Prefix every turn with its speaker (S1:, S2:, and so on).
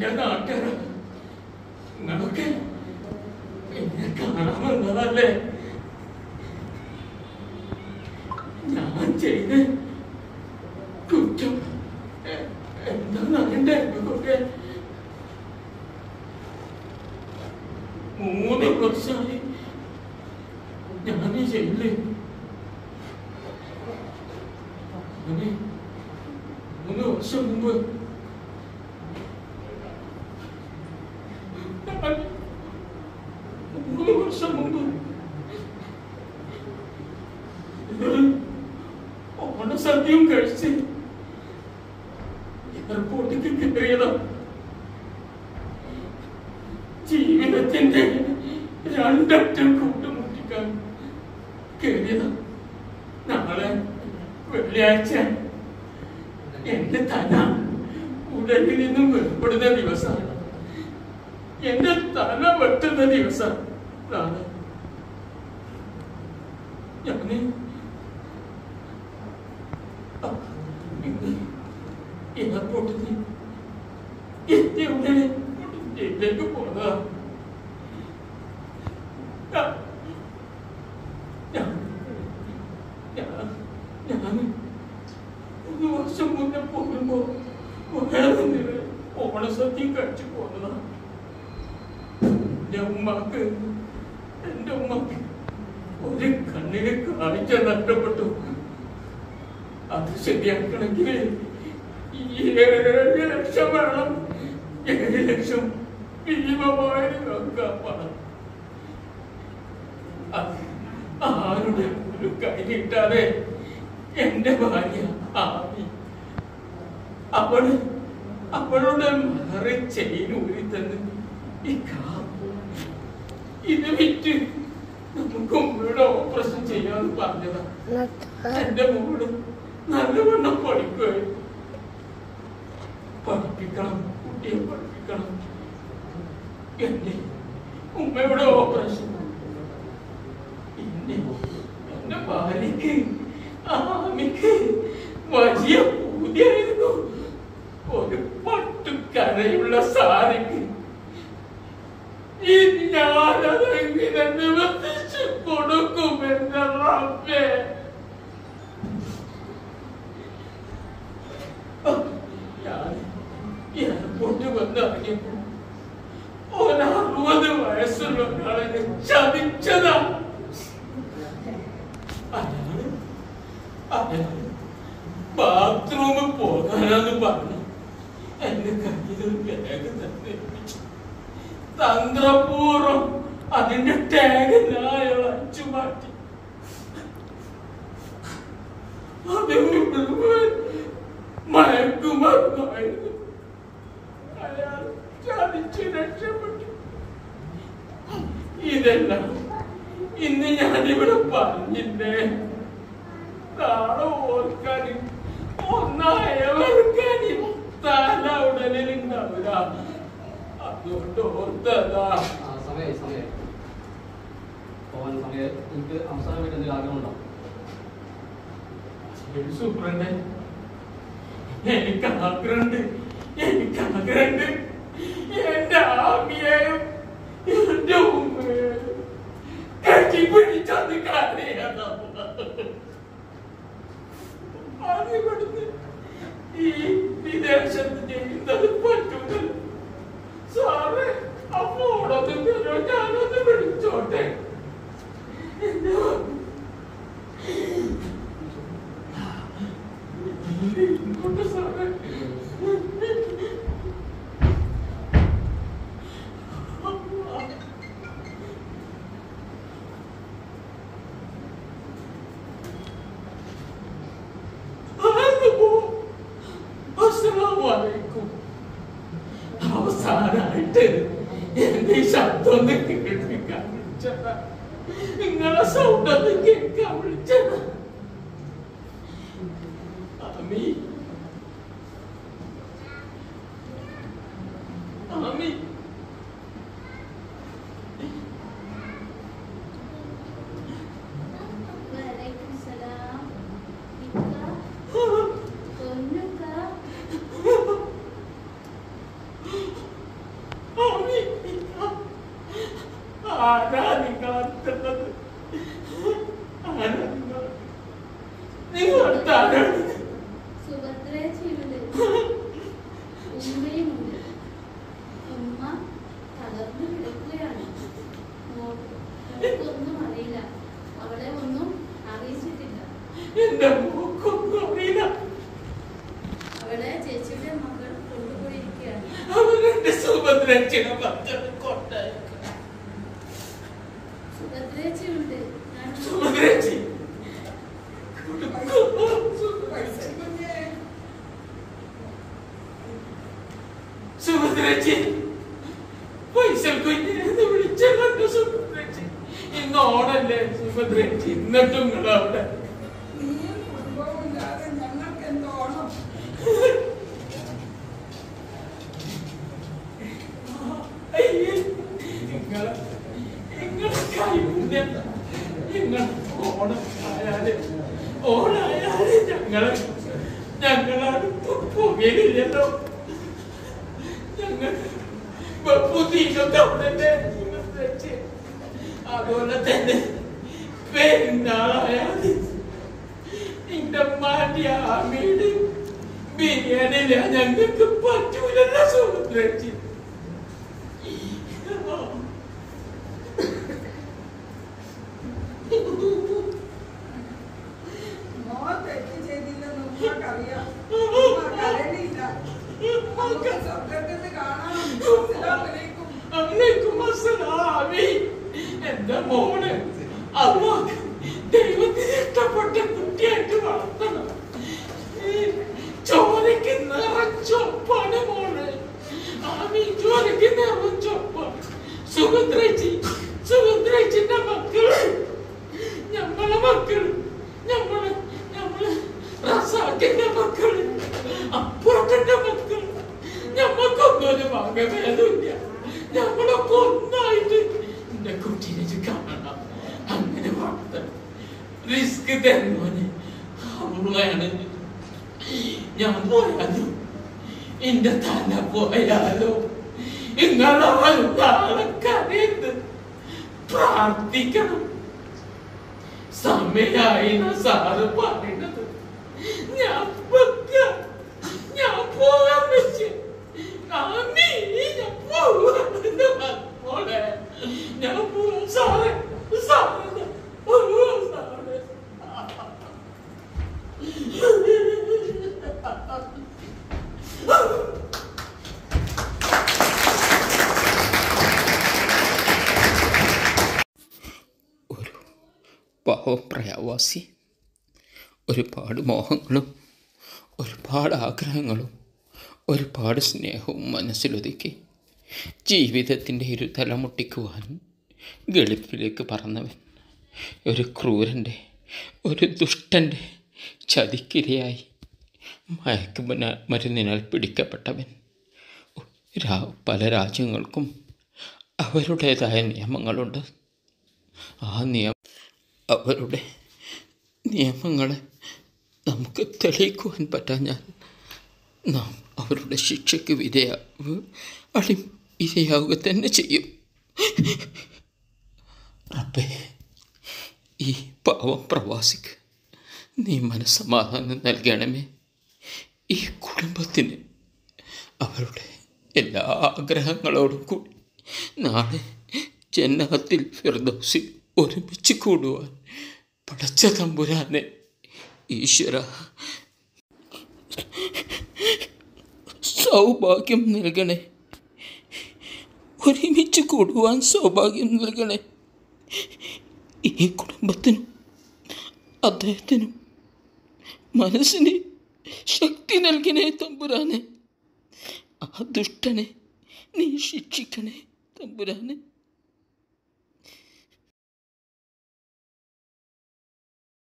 S1: എന്റെ നാട്ടുകാര നിങ്ങളൊക്കെ എന്നെ കാണാൻ വന്നതല്ലേ ഞാൻ ചെയ്ത് കുറ്റം എ- എന്താണെന്ന് എന്റെ എനിക്കൊക്കെ മൂന്ന് വർഷമായി ഞാൻ ഈ ജയിലില് അങ്ങനെ മൂന്ന് വർഷം മുമ്പ് ഞാൻ മൂന്ന് വർഷം മുമ്പ് ഒരു ഓണസദ്യയും കഴിച്ച് എയർപോർട്ടിലേക്ക് കയറിയതാ ജീവിതത്തിന്റെ രണ്ടറ്റം കൂട്ടുമുട്ടിക്കാൻ കയറിയതാ നാളെ വെള്ളിയാഴ്ച എന്റെ തല ഉടലിൽ നിന്നും വേർപ്പെടുന്ന ദിവസമാണ് എന്റെ തല വെട്ടുന്ന ദിവസം നാളെ ഞാന് ഇന്ന് എയർപോർട്ടിൽ എന്റെ ഉടനെ ജയിലിലേക്ക് പോന്നതാ ഞാൻ- ഞാൻ- ഞാൻ- ഞാൻ ഒരു വർഷം മുന്നേ പോകുമ്പോ വേറെ നില ഓണസദ്യം കഴിച്ചു പോന്നതാ എന്റെ ഉമ്മാക്ക് എന്റെ ഉമ്മക്ക് ഒരു കണ്ണിന് കാഴ്ച നഷ്ടപ്പെട്ടു അത് ശരിയാക്കണമെങ്കിൽ ഏഴ് ലക്ഷം വേണം ഏഴ് ലക്ഷം ഭീമമായ തുക പണം അത് ആരുടെ ഒരു കൈ കിട്ടാതെ എന്റെ ഭാര്യ ആമി അവള് അവളുടെ മറി ചെയിൻ ഊരി തന്ന് ഈ കാപ്പ് ഇത് വിറ്റ് നമുക്ക് ഉമ്മയുടെ ഓപ്പറേഷൻ ചെയ്യാന്ന് പറഞ്ഞതാ എന്റെ മോള് നല്ലവണ്ണം പഠിക്കുമായിരുന്നു പഠിപ്പിക്കണം കുട്ടിയെ പഠിപ്പിക്കണം എന്റെ ഉമ്മയുടെ ഓപ്പറേഷൻ പിന്നെ എന്റെ ഭാര്യക്ക് ആമിക്ക് വലിയ പൂതിയായിരുന്നു ഒരു പട്ടുക്കരയുള്ള സാരിക്ക് ഈ ഞാനത് എങ്ങനെ നിവർത്തിച്ചു കൊടുക്കും എന്റെ റബ്ബേ ഞാൻ എയർപോർട്ടിൽ വന്ന് ഇറങ്ങിയപ്പോ ഒരറുപത് വയസ്സുള്ള ഒരാളെ എന്നെ ചതിച്ചതാ അയാള് അയാള് ബാത്റൂമിൽ പോകാനാന്ന് പറഞ്ഞു എന്റെ കയ്യിൽ ഒരു ബാഗ് തന്നെ ഏൽപ്പിച്ചു തന്ത്രപൂർവം അതിന്റെ ടാഗ് ഞാൻ അയാൾ അടിച്ചു മാറ്റി അത് മുഴുവൻ മയക്കുമരുന്നായിരുന്നു അയാൾ ചതിച്ച് രക്ഷപ്പെട്ടു ഇതെല്ലാം ഇന്ന് ഞാനിവിടെ പറഞ്ഞില്ലേ നാളെ ഓർക്കാൻ ഒന്നായവർക്കാനി തല ഉടലിലുണ്ടാവില്ല അതുകൊണ്ട് ഓർത്തതാ
S2: ആ, സമയായി സമയായി പോവാൻ സമയം എനിക്ക് അവസാനമായിട്ട് എന്തെങ്കിലും ആഗ്രഹമുണ്ടോ
S1: ശരി, സൂപ്രണ്ടേ എനിക്ക് ആഗ്രഹമുണ്ട് എനിക്ക് ആഗ്രഹമുണ്ട് എന്റെ ആമിയെയും എന്റെ ഉമ്മയെയും കെട്ടിപ്പിടിച്ചത് കരയണം അതിവിടുന്ന് ഈ വിദേശത്ത് ചെയ്യുന്നത് പറ്റൂല സാറേ അപ്പോടൊന്ന് തരോ ഞാനൊന്ന് വിളിച്ചോട്ടെ എന്റെ ഇങ്ങോട്ട് സാറേ അസ്സലാമലൈക്കും അവസാനായിട്ട് എന്റെ ഈ ശബ്ദം ഒന്ന് കേൾപ്പിക്കാൻ വിളിച്ചതാ നിങ്ങളെ സൗണ്ട് ഒന്ന് കേൾക്കാൻ വിളിച്ചതാ ആമി ആമി
S3: വലൈക്കും സലാം ഇക്ക പൊന്നുക്ക
S1: ആരാ നിങ്ങൾ? നിങ്ങൾ അടുത്ത ആരാണ്
S3: സുഭദ്രേച്ചിയുണ്ട് ഉമ്മയുമുണ്ട് ഉമ്മ തളർന്നു കിടക്കുകയാണ് മോൾക്കൊന്നും അറിയില്ല അവളെ ഒന്നും അറിയിച്ചിട്ടില്ല
S1: എന്റെ മൂക്കൊന്നും അറിയില്ല
S3: അവളെ ചേച്ചിയുടെ മകൾ കൊണ്ടുപോയിരിക്കുകയാണ്
S1: അവരെന്റെ സുഭദ്രച്ചിയുടെ മക്കളെ കൊണ്ടായിരിക്കും
S3: സുഭദ്രേച്ചിയുണ്ട് ഞാൻ
S1: സുഭദ്രച്ചി സുഭദ്രച്ചി പൈസ കുഞ്ഞിനെ വിളിച്ചല്ലോ സുഭദ്രച്ചി ഇന്ന് ഓണല്ലേ സുഭദ്രച്ചി എന്നിട്ടും നിങ്ങളവിടെ
S4: നീയും കുടുംബവും ഇല്ലാതെ ഞങ്ങൾക്ക് എന്തോണം
S1: അയ്യേ, നിങ്ങളെ നിങ്ങളെ കൈപുണ്യം നിങ്ങൾ ഓണം ആയാല് ഓണായാല് ഞങ്ങളെ ഞങ്ങളടുത്ത് പുകയില്ലല്ലോ ഞങ്ങൾ പുതിയൊക്കെ അതുപോലെ തന്നെ പെരുന്നാളായാല് നിന്റെ മാറ്റി ആമീട് ബിരിയാണിയില്ല ഞങ്ങൾക്ക് പറ്റൂലല്ലോ സുഭദ്രച്ചി
S4: മോ തെറ്റ് ചെയ്തില്ലെന്ന് ഉമ്മക്കറിയാം ഉമ്മ കരടില്ല നമുക്ക് സ്വർഗത്തിൽ നിന്ന് കാണാം അസ്സലാമലൈക്കും.
S1: അന്നേക്കും അസ്സലാമി. എന്റെ മോള് അള്ളാഹ് ദൈവത്തിന് ഇഷ്ടപ്പെട്ട കുട്ടിയായിട്ട് വളർത്തണം ഈ ചോരയ്ക്ക് നിറച്ചൊപ്പാണ് മോള് ആമി ചോരയ്ക്ക് നിറച്ചൊപ്പാണ് സുഭദ്രച്ചി സുഭദ്രച്ചിന്റെ മക്കള് ഞമ്മളെ മക്കള് ഞമ്മള് ഞമ്മള് റസാക്കിന്റെ മക്കള് അപ്പുറത്തിന്റെ മക്കള് ഞമ്മക്കൊന്നും ഒരു വകഭേദമില്ല ഞമ്മളൊക്കെ ഒന്നായിട്ട് എന്റെ കുട്ടീനെ ഇജ്ജ് കാണണം അങ്ങനെ വളർത്തണം റിസ്ക് തരുന്നോന് അവളാണ് ഞാൻ പോയാലോ എന്റെ തല പോയാലോ നിങ്ങളാരും നാളെ കരയുന്നത് പ്രാർത്ഥിക്കണം സമയായി സാറ് പറയുന്നത് ഞാൻ വെക്ക ഞാൻ പോകാൻ വെച്ച് ആമി ഞാൻ പോവാ എന്റെ മോളെ ഞാൻ പോവാ സാറേ സാറേ പോവാ സാറേ
S5: ഒരു പാവപ്രയാവാസി ഒരുപാട് മോഹങ്ങളും ഒരുപാട് ആഗ്രഹങ്ങളും ഒരുപാട് സ്നേഹവും മനസ്സിലൊതുക്കി ജീവിതത്തിൻ്റെ ഒരു തലമുട്ടിക്കുവാൻ ഗൾഫിലേക്ക് പറന്നവൻ ഒരു ക്രൂരൻ്റെ ഒരു ദുഷ്ടൻ്റെ ചതിക്കിരയായി മയക്കുമന മരുന്നിനാൽ പിടിക്കപ്പെട്ടവൻ രാ- പല രാജ്യങ്ങൾക്കും അവരുടേതായ നിയമങ്ങളുണ്ട് ആ നിയമം അവരുടെ നിയമങ്ങളെ നമുക്ക് തെളിയിക്കുവാൻ പറ്റാഞ്ഞാൽ നാം അവരുടെ ശിക്ഷയ്ക്ക് വിധേയാവ് അടി വിധേയാവുക തന്നെ ചെയ്യും റബ്ബേ ഈ പാവം പ്രവാസിക്ക് നീ മനസ്സമാധാനം നൽകണമേ ഈ കുടുംബത്തിന് അവരുടെ എല്ലാ ആഗ്രഹങ്ങളോടും കൂടി നാളെ ജന്നഹത്തിൽ ഫിർദൗസിൽ ഒരുമിച്ച് കൂടുവാൻ പടച്ച തമ്പുരാനെ ഈശ്വര സൗഭാഗ്യം നൽകണേ ഒരുമിച്ച് കൂടുവാൻ സൗഭാഗ്യം നൽകണേ ഈ കുടുംബത്തിനും അദ്ദേഹത്തിനും മനസ്സിന് ശക്തി നൽകണേ തമ്പുരാനെ ആ ദുഷ്ടനെ നീ ശിക്ഷിക്കണേ തമ്പുരാനെ